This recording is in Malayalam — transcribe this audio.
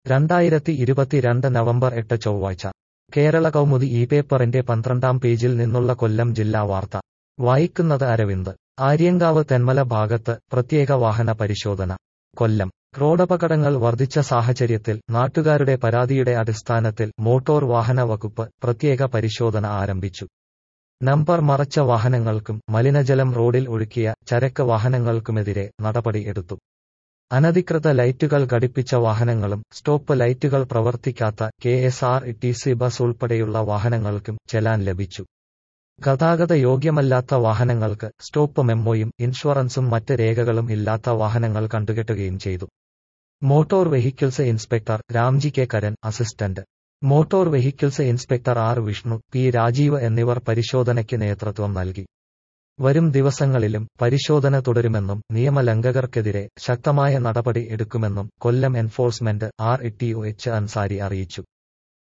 രണ്ടായിരത്തി ഇരുപത്തിരണ്ട് നവംബർ എട്ട് ചൊവ്വാഴ്ച കേരള കൗമുദി ഈ പേപ്പറിന്റെ പന്ത്രണ്ടാം പേജിൽ നിന്നുള്ള കൊല്ലം ജില്ലാ വാർത്ത വായിക്കുന്നത് അരവിന്ദ് ആര്യങ്കാവ് തെന്മല ഭാഗത്ത് പ്രത്യേക വാഹന പരിശോധന കൊല്ലം റോഡപകടങ്ങൾ വർദ്ധിച്ച സാഹചര്യത്തിൽ നാട്ടുകാരുടെ പരാതിയുടെ അടിസ്ഥാനത്തിൽ മോട്ടോർ വാഹന വകുപ്പ് പ്രത്യേക പരിശോധന ആരംഭിച്ചു നമ്പർ മറച്ച വാഹനങ്ങൾക്കും മലിനജലം റോഡിൽ ഒഴുക്കിയ ചരക്ക് വാഹനങ്ങൾക്കുമെതിരെ നടപടി എടുത്തു അനധികൃത ലൈറ്റുകൾ ഘടിപ്പിച്ച വാഹനങ്ങളും സ്റ്റോപ്പ് ലൈറ്റുകൾ പ്രവർത്തിക്കാത്ത K S R T C bus ഉൾപ്പെടെയുള്ള വാഹനങ്ങൾക്കും ചെലാൻ ലഭിച്ചു ഗതാഗത യോഗ്യമല്ലാത്ത വാഹനങ്ങൾക്ക് സ്റ്റോപ്പ് മെമ്മോയും ഇൻഷുറൻസും മറ്റ് രേഖകളും ഇല്ലാത്ത വാഹനങ്ങൾ കണ്ടുകെട്ടുകയും ചെയ്തു motor vehicles inspector Ramji K Karan assistant motor vehicles inspector R Vishnu P Rajeev എന്നിവർ പരിശോധനയ്ക്ക് നേതൃത്വം നൽകി വരും ദിവസങ്ങളിലും പരിശോധന തുടരുമെന്നും നിയമലംഘകർക്കെതിരെ ശക്തമായ നടപടി എടുക്കുമെന്നും Kollam enforcement R T O H Ansari അറിയിച്ചു